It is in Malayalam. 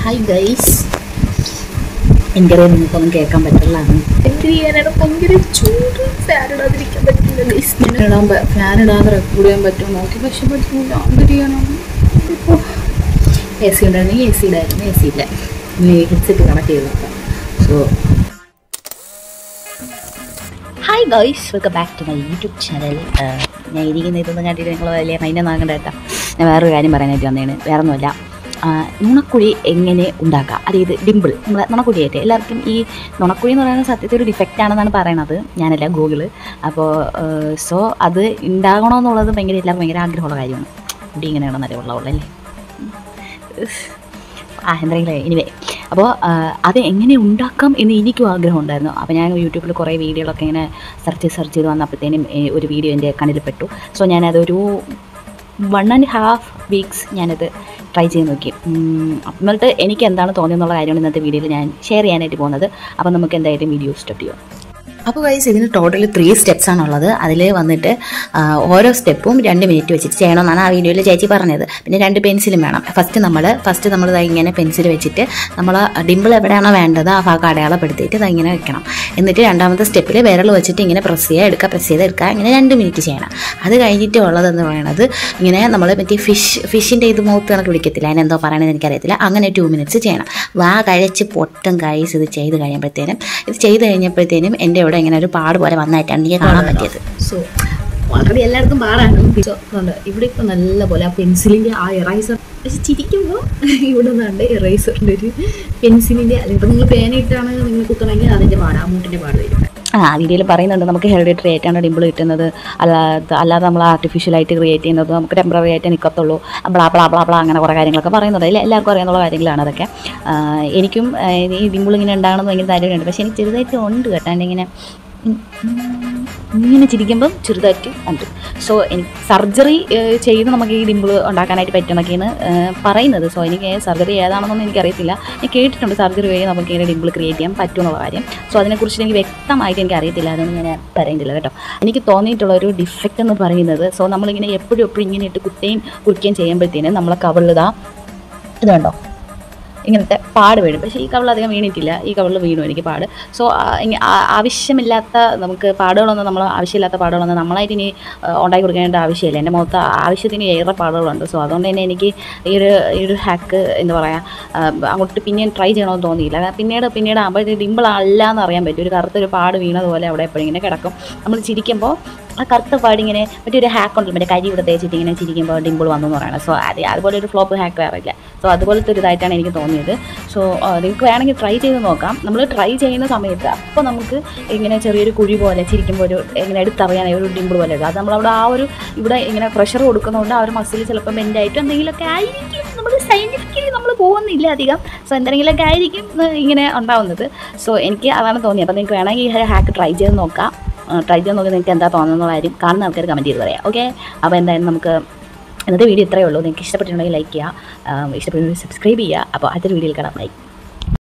ഹായ് ഗൈസ് എനിക്കറിയാം നിങ്ങൾക്കൊന്നും കേൾക്കാൻ പറ്റില്ലാണ് എന്ത് ചെയ്യാനാണ് ഭയങ്കര ചൂട് ഫാൻ ഇടാതിരിക്കാൻ പറ്റില്ല ഗൈസ് ഞാൻ ഇടാൻ ഫാൻ ഇടാതെ റെക്കോർഡ് ചെയ്യാൻ പറ്റുമോ നോക്കി പക്ഷെ പറ്റില്ല എന്ത് ചെയ്യണം ഇപ്പോൾ എ സി ഉണ്ടായിരുന്നെങ്കിൽ എ സി ഇടായിരുന്നു എ സി ഇല്ല ഇനി ഹെഡ്സെറ്റ് കണക്ട് ചെയ്ത് നോക്കാം so hi guys welcome back to my YouTube channel ഞാൻ ഇരിക്കുന്ന ഇതൊന്നും കണ്ടിട്ട് നിങ്ങൾ വലിയ മൈൻഡ് നാകണ്ട കേട്ടോ ഞാൻ വേറൊരു കാര്യം പറയാനായിട്ട് വന്നതാണ് വേറെ ഒന്നുമല്ല ആ, നുണക്കുഴി എങ്ങനെ ഉണ്ടാക്കാം അതായത് ഡിമ്പിൾ നമ്മളെ നുണക്കുഴിയായിട്ട് എല്ലാവർക്കും ഈ നുണക്കുഴി എന്ന് പറയുന്നത് സത്യത്തിൽ ഒരു ഡിഫക്റ്റ് ആണെന്നാണ് പറയണത് ഞാനല്ല ഗൂഗിള് അപ്പോൾ സോ അത് ഉണ്ടാകണമെന്നുള്ളത് ഭയങ്കര എല്ലാവർക്കും ഭയങ്കര ആഗ്രഹമുള്ള കാര്യമാണ് മുടി ഇങ്ങനെയാണോ നല്ല ഉള്ളതല്ലേ ആ എന്തെങ്കിലും എനിവേ അപ്പോൾ അത് എങ്ങനെ ഉണ്ടാക്കാം എന്ന് എനിക്കും ആഗ്രഹം ഉണ്ടായിരുന്നു അപ്പോൾ ഞാൻ യൂട്യൂബിൽ കുറേ വീഡിയോകളൊക്കെ ഇങ്ങനെ സെർച്ച് സെർച്ച് ചെയ്ത് വന്നപ്പോഴത്തേനും ഏ, ഒരു വീഡിയോ എൻ്റെ കണ്ണിൽ പെട്ടു സോ ഞാനതൊരു വൺ ആൻഡ് ഹാഫ് വീക്സ് ഞാനത് ട്രൈ ചെയ്ത് നോക്കി ഉം, എന്നിട്ട് എനിക്ക് എന്താണ് തോന്നിയെന്നുള്ള കാര്യമാണ് ഇന്നത്തെ വീഡിയോയിൽ ഞാൻ ഷെയർ ചെയ്യാനായിട്ട് പോകുന്നത് അപ്പോൾ നമുക്ക് എന്തായാലും വീഡിയോ സ്റ്റാർട്ട് ചെയ്യാം അപ്പോൾ ഗൈസ് ഇതിന് ടോട്ടൽ ത്രീ സ്റ്റെപ്സ് ആണുള്ളത് അതിൽ വന്നിട്ട് ആ, ഓരോ സ്റ്റെപ്പും രണ്ട് മിനിറ്റ് വെച്ചിട്ട് ചെയ്യണമെന്നാണ് ആ വീഡിയോയിൽ ചേച്ചി പറഞ്ഞത് പിന്നെ രണ്ട് പെൻസിലും വേണം ഫസ്റ്റ് നമ്മൾ ഫസ്റ്റ് നമ്മൾ ദാ ഇങ്ങനെ പെൻസിൽ വെച്ചിട്ട് നമ്മൾ ഡിമ്പിൾ എവിടെയാണോ വേണ്ടത് ആ ഭാഗം അടയാളപ്പെടുത്തിയിട്ട് ദാ ഇങ്ങനെ വെക്കണം എന്നിട്ട് രണ്ടാമത്തെ സ്റ്റെപ്പിൽ വിരൽ വെച്ചിട്ട് ഇങ്ങനെ പ്രസ് ചെയ്യുക എടുക്കുക പ്രസ് ചെയ്ത് എടുക്കുക ഇങ്ങനെ രണ്ട് മിനിറ്റ് ചെയ്യണം അത് കഴിഞ്ഞിട്ട് ഉള്ളതെന്ന് പറയുന്നത് ഇങ്ങനെ നമ്മൾ മറ്റേ ഫിഷ് ഫിഷിൻ്റെ ഇത് മൂത്ത് കണക്ക് വിളിക്കത്തില്ല അതിനെന്തോ പറയണത് എനിക്കറിയത്തില്ല അങ്ങനെ ടു മിനിറ്റ്സ് ചെയ്യണം വാ കഴിച്ച് പൊട്ടും കൈസ് ഇത് ചെയ്ത് കഴിയുമ്പോഴത്തേനും ഇത് ചെയ്ത് കഴിഞ്ഞപ്പോഴത്തേനും എൻ്റെ ഇവിടെ ഇങ്ങനെ ഒരു പാട് പോലെ വന്നായിട്ടാണ് എനിക്ക് കാണാൻ പറ്റിയത് സോ വളരെ എല്ലായിടത്തും പാടാണ് So, കണ്ടോ, ഇവിടെ ഇപ്പൊ നല്ല പോലെ ആ പെൻസിലിന്റെ ആ എറൈസർ പക്ഷെ ചിരിക്കുമ്പോൾ ഇവിടെ നിന്നുണ്ട് എറൈസറിന്റെ ഒരു പെൻസിലിന്റെ അല്ലെങ്കിൽ ഇപ്പൊ നിങ്ങൾ പേനയിട്ടാണ് നിങ്ങൾ കുത്തണമെങ്കിൽ അതിന്റെ പാട് ആ മൂട്ടിന്റെ പാട് വരും ആ വീഡിയോയിൽ പറയുന്നുണ്ട് നമുക്ക് ഹെറിഡിറ്ററി ആയിട്ടാണ് ഡിമ്പിൾ കിട്ടുന്നത് അല്ലാതെ അല്ലാതെ നമ്മൾ ആർട്ടിഫിഷ്യലായിട്ട് ക്രിയേറ്റ് ചെയ്യുന്നത് നമുക്ക് ടെമ്പററി ആയിട്ട് നിൽക്കത്തുള്ളൂ ബ്ലാ ബ്ലാ ബ്ലാ ബ്ലാ അങ്ങനെ കുറേ കാര്യങ്ങളൊക്കെ പറയുന്നുണ്ട് അതിൽ എല്ലാവർക്കും അറിയാവുന്ന കാര്യങ്ങളാണ് അതൊക്കെ ആ, എനിക്കും ആ, ഈ ഡിമ്പിൾ ഇങ്ങനെ ഉണ്ടാകണമെന്ന് ഭയങ്കര താല്പര്യമുണ്ട് പക്ഷേ എനിക്ക് ചെറുതായിട്ട് ഉണ്ട് കേട്ടോ എൻ്റെ ഇങ്ങനെ ഉം, ഉം, ഇങ്ങനെ ചിരിക്കുമ്പം ചെറുതായിട്ട് ഉണ്ട് സോ എനിക്ക് സർജറി ചെയ്ത് നമുക്ക് ഈ ഡിമ്പിൾ ഉണ്ടാക്കാനായിട്ട് പറ്റുമെന്നൊക്കെയാണ് ഏഹ്, പറയുന്നത് സോ എനിക്ക് സർജറി ഏതാണെന്നൊന്നും എനിക്കറിയത്തില്ല ഞാൻ കേട്ടിട്ടുണ്ട് സർജറി വഴി നമുക്ക് ഇങ്ങനെ ഡിമ്പിൾ ക്രിയേറ്റ് ചെയ്യാൻ പറ്റും എന്നുള്ള കാര്യം സോ അതിനെക്കുറിച്ച് എനിക്ക് വ്യക്തമായിട്ട് എനിക്ക് അറിയത്തില്ല അതൊന്നും ഞാൻ പറയുന്നില്ല കേട്ടോ എനിക്ക് തോന്നിയിട്ടുള്ള ഒരു ഡിഫക്റ്റ് എന്ന് പറയുന്നത് സോ നമ്മളിങ്ങനെ എപ്പോഴും എപ്പോഴും ഇങ്ങനെ ഇട്ട് കുത്തുകയും കുറിക്കുകയും ചെയ്യുമ്പോഴത്തേനും നമ്മളെ കവിളിതാ ഇത് കണ്ടോ ഇങ്ങനത്തെ പാട് വീഴും പക്ഷേ ഈ കവിൾ അധികം വീണിട്ടില്ല ഈ കവിളിൽ വീണു എനിക്ക് പാട് സോ ആവശ്യമില്ലാത്ത നമുക്ക് പാടുകളൊന്നും നമ്മൾ ആവശ്യമില്ലാത്ത പാടുകളൊന്നും നമ്മളായിട്ട് ഇനി ആ, ഉണ്ടാക്കി കൊടുക്കേണ്ട ആവശ്യമില്ല എൻ്റെ മുഖത്ത് ആവശ്യത്തിന് ഏറെ പാടുകളുണ്ട് സോ അതുകൊണ്ട് തന്നെ എനിക്ക് ഈ ഒരു ഈ ഒരു ഹാക്ക് എന്താ പറയുക അങ്ങോട്ട് പിന്നെയും ട്രൈ ചെയ്യണമെന്ന് തോന്നിയില്ല കാരണം പിന്നീട് പിന്നീട് ആകുമ്പോഴത്തേക്ക് ഡിമ്പിൾ അല്ല എന്ന് അറിയാൻ പറ്റും ഒരു കറുത്തൊരു പാട് വീണതുപോലെ അവിടെ എപ്പോഴും ഇങ്ങനെ കിടക്കും നമ്മൾ ചിരിക്കുമ്പോൾ ആ കറുത്ത പാടിങ്ങനെ മറ്റൊരു ഹാക്ക് ഉണ്ടല്ലോ മറ്റേ കരി ഇവിടെ തേച്ചിട്ട് ഇങ്ങനെ ചിരിക്കുമ്പോൾ ഡിമ്പിൾ വന്നു എന്ന് പറയണം സോ അത് അതുപോലെ ഒരു ഫ്ലോപ്പ് ഹാക്ക് വേറെ ഇല്ല സോ അതുപോലത്തെ ഒരു ഇതായിട്ടാണ് എനിക്ക് തോന്നിയത് സോ നിങ്ങൾക്ക് വേണമെങ്കിൽ ട്രൈ ചെയ്ത് നോക്കാം നമ്മൾ ട്രൈ ചെയ്യുന്ന സമയത്ത് അപ്പോൾ നമുക്ക് ഇങ്ങനെ ചെറിയൊരു കുഴി പോലെ ചിരിക്കുമ്പോൾ ഒരു ഇങ്ങനെ എടുത്തറിയാൻ ഒരു ഡിമ്പിൾ പോലെ വരും അത് നമ്മളവിടെ ആ ഒരു ഇവിടെ ഇങ്ങനെ പ്രഷർ കൊടുക്കുന്നതുകൊണ്ട് ആ ഒരു മസിൽ ചിലപ്പോൾ ബെൻഡായിട്ട് എന്തെങ്കിലുമൊക്കെ ആയിരിക്കും നമ്മൾ സയൻറ്റിഫിക്കലി നമ്മൾ പോകുന്നില്ല അധികം സോ എന്തെങ്കിലുമൊക്കെ ആയിരിക്കും ഏഹ് ഇങ്ങനെ ഉണ്ടാവുന്നത് സോ എനിക്ക് അതാണ് തോന്നിയത് അപ്പോൾ നിങ്ങൾക്ക് വേണമെങ്കിൽ ഈ ഹാക്ക് ട്രൈ ചെയ്ത് നോക്കാം ട്രൈ ചെയ്ത് നോക്കി നിങ്ങൾക്ക് എന്താ തോന്നുന്നുള്ള കാര്യം കാണുന്ന ആൾക്കാർ കമൻറ്റ് ചെയ്ത് പറയാം ഓക്കെ അപ്പോൾ എന്തായാലും നമുക്ക് ഇന്നത്തെ വീഡിയോ ഇത്രയേ ഉള്ളൂ നിങ്ങൾക്ക് ഇഷ്ടപ്പെട്ടിട്ടുണ്ടെങ്കിൽ ലൈക്ക് ചെയ്യുക ഇഷ്ടപ്പെടുന്നെങ്കിൽ സബ്സ്ക്രൈബ് ചെയ്യുക അപ്പോൾ അടുത്തൊരു വീഡിയോയിൽ കാണാം ബൈ